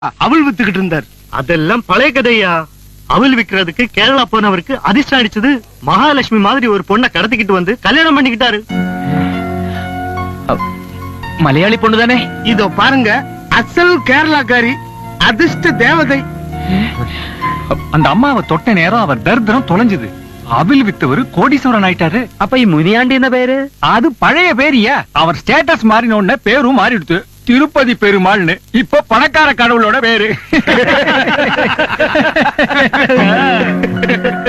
அவள் வித்துக்கிட்டு இருந்தார் அதெல்லாம் பழைய கதையா அவள் விக்கிறதுக்கு கேரளா போனவருக்கு அதிர்ஷ்டம் அடிச்சது மகாலட்சுமி மாதிரி ஒரு பொண்ணை கடத்திக்கிட்டு வந்து கல்யாணம் பண்ணிக்கிட்டாரு மலையாளி பொண்ணு தானே இதோ பாருங்க அசல் கேரளாக்காரி அதிர்ஷ்ட தேவதை அந்த அம்மாவை தொட்ட நேரம் அவர் தரித்திரம் தொலைஞ்சது அபில் வித்தவர் கோடீஸ்வரன் ஆயிட்டாரு അപ്പൊ ഈ മുനിയാണ്ടി എന്ന പേര് அது பழைய பேரியா அவர் ஸ்டேட்டஸ் மாறின உடனே பேரும் மாறிடுத்து திருப்பதி பெருமாள்னு இப்ப பணக்கார கடவுளோட பேரு